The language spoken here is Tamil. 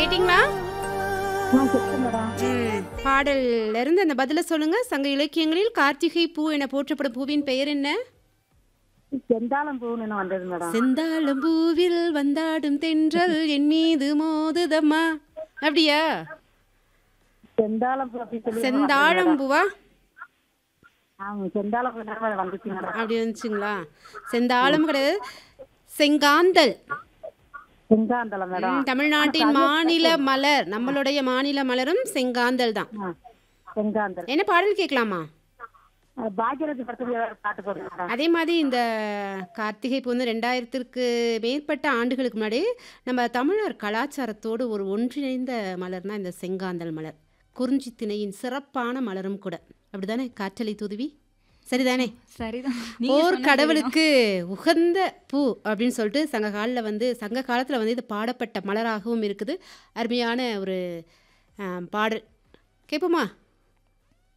கேட்டிங்களா ஆ கேட்குது மேடம் ம், பாடல்ல இருந்து அந்த பதில சொல்லுங்க சங்க இலக்கியங்களில் கார்த்திகை பூ என போற்றப்படும் பூவின் பெயர் என்ன செந்தாளம் பூன்னு வந்தது மேடம் செந்தாளம் பூவில் வந்தாடும் தென்றல் என் மீது மோதுதம்மா அப்படியா செந்தாளம் பூ அப்படின்னு சொல்லி செந்தாழம் பூவா ஆமாம் செந்தாளம் பூ தான் வந்துச்சு மேடம் அப்படி வந்துச்சுங்களா செந்தாழம் கிடையாது செங்காந்தல் செங்காந்தளம் மேடம் ம், தமிழ்நாட்டின் மாநில மலர் நம்மளுடைய மாநில மலரும் செங்காந்தல் தான் ஆ செங்காந்தல் என்ன பாடல் கேட்கலாமா பாக்யரதி படத்துக்கு ஏதாவது பாட்டு போடுங்க மேடம் அதே மாதிரி இந்த கார்த்திகை இப்போ வந்து ரெண்டாயிரத்திற்கு மேற்பட்ட ஆண்டுகளுக்கு முன்னாடி நம்ம தமிழர் கலாச்சாரத்தோடு ஒரு ஒன்றிணைந்த மலர்னா இந்த செங்காந்தல் மலர் குறிஞ்சி திணையின் சிறப்பான மலரும் கூட அப்படிதானே காற்றலை துதுவி சரிதானே சரிதான் ஓர் கடவுளுக்கு உகந்த பூ அப்படின்னு சொல்லிட்டு சங்க காலில் வந்து சங்க காலத்தில் வந்து இது பாடப்பட்ட மலராகவும் இருக்குது அருமையான ஒரு ஆ, பாடல் கேட்போமா